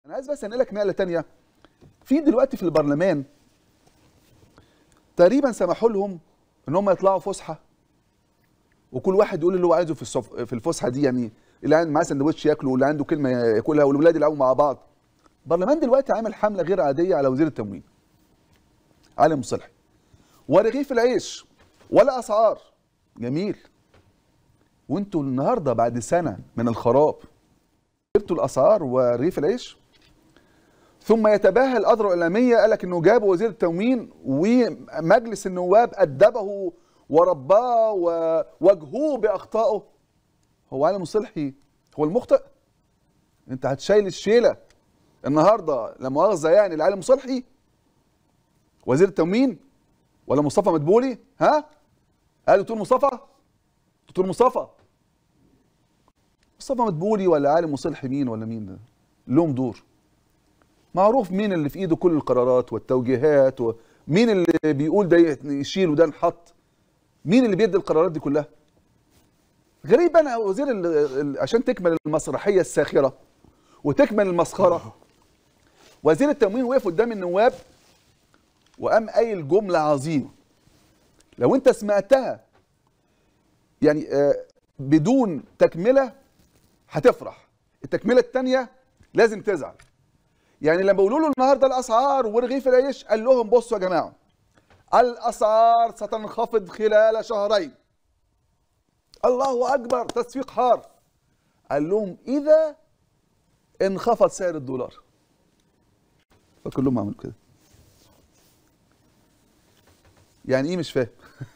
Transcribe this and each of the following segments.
انا عايز بس انقلك نقله تانية في دلوقتي في البرلمان تقريبا سمحوا لهم ان هم يطلعوا فسحه وكل واحد يقول اللي هو عايزه في الصف... في الفسحه دي يعني اللي عنده معاه سندوتش ياكله واللي عنده كلمه ياكلها والولاد يلعبوا مع بعض البرلمان دلوقتي عامل حمله غير عاديه على وزير التموين علي مصلحي ورغيف العيش ولا اسعار جميل وانتوا النهارده بعد سنه من الخراب جبتوا الاسعار ورغيف العيش ثم يتباهى الاذرع الاعلاميه قال لك انه جاب وزير التموين ومجلس النواب ادبه ورباه وواجهوه باخطائه هو علي مصلحي هو المخطئ انت هتشيل الشيله النهارده لا مؤاخذه يعني لعلي مصلحي وزير التموين ولا مصطفى مدبولي ها قال دكتور مصطفى دكتور مصطفى مصطفى مدبولي ولا عالم مصلحي مين ولا مين ده لهم دور معروف مين اللي في ايده كل القرارات والتوجيهات ومين اللي بيقول ده يشيل وده نحط مين اللي بيدي القرارات دي كلها غريب انا وزير ال ال عشان تكمل المسرحيه الساخره وتكمل المسخره وزير التموين وقف قدام النواب وقام قايل جمله عظيمه لو انت سمعتها يعني آه بدون تكمله هتفرح التكمله الثانيه لازم تزعل يعني لما بيقولوا له النهارده الاسعار ورغيف العيش قال لهم بصوا يا جماعه الاسعار ستنخفض خلال شهرين الله اكبر تصفيق حار قال لهم اذا انخفض سعر الدولار فكلهم عملوا كده يعني ايه مش فاهم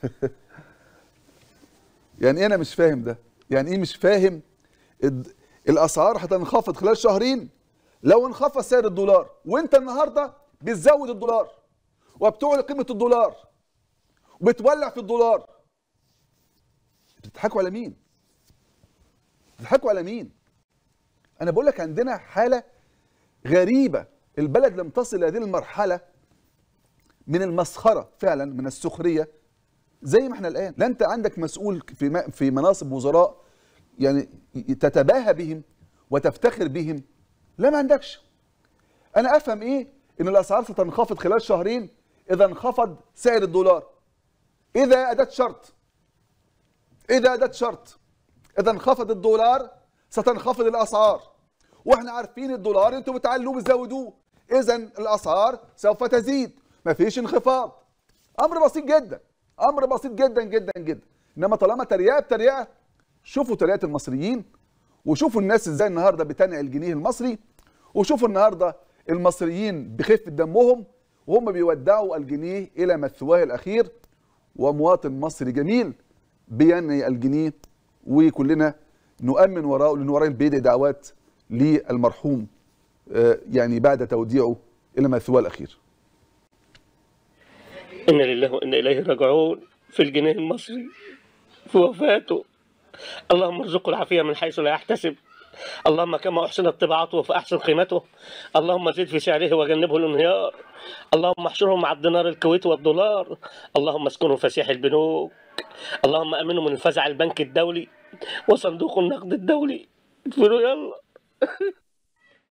يعني ايه انا مش فاهم ده يعني ايه مش فاهم الاسعار هتنخفض خلال شهرين لو انخفض سعر الدولار وانت النهارده بتزود الدولار وبتعلى قيمه الدولار وبتولع في الدولار بتضحكوا على مين بتضحكوا على مين انا بقول لك عندنا حاله غريبه البلد لم تصل لهذه المرحله من المسخره فعلا من السخريه زي ما احنا الان لا انت عندك مسؤول في في مناصب وزراء يعني تتباهى بهم وتفتخر بهم لا ما عندكش انا افهم ايه ان الاسعار ستنخفض خلال شهرين اذا انخفض سعر الدولار اذا اداه شرط اذا اداه شرط اذا انخفض الدولار ستنخفض الاسعار واحنا عارفين الدولار انتوا بتعلوه بتزودوه اذا الاسعار سوف تزيد مفيش انخفاض امر بسيط جدا امر بسيط جدا جدا جدا انما طالما تريقه بتريقه شوفوا تريقه المصريين وشوفوا الناس ازاي النهارده بتنقل الجنيه المصري وشوفوا النهارده المصريين بخفه دمهم وهم بيودعوا الجنيه الى مثواه الاخير ومواطن مصري جميل بينعي الجنيه وكلنا نؤمن وراءه لان وراء بيدعي دعوات للمرحوم يعني بعد توديعه الى مثواه الاخير. إنا لله وإنا إليه راجعون في الجنيه المصري في وفاته اللهم ارزقه العافية من حيث لا يحتسب اللهم كما أحسنت طباعته فأحسن قيمته اللهم زد في سعره وجنبه الانهيار اللهم احشره مع الدينار الكويتي والدولار اللهم اسكنه فسيح البنوك اللهم أمنه من الفزع البنك الدولي وصندوق النقد الدولي اقفلوا يلا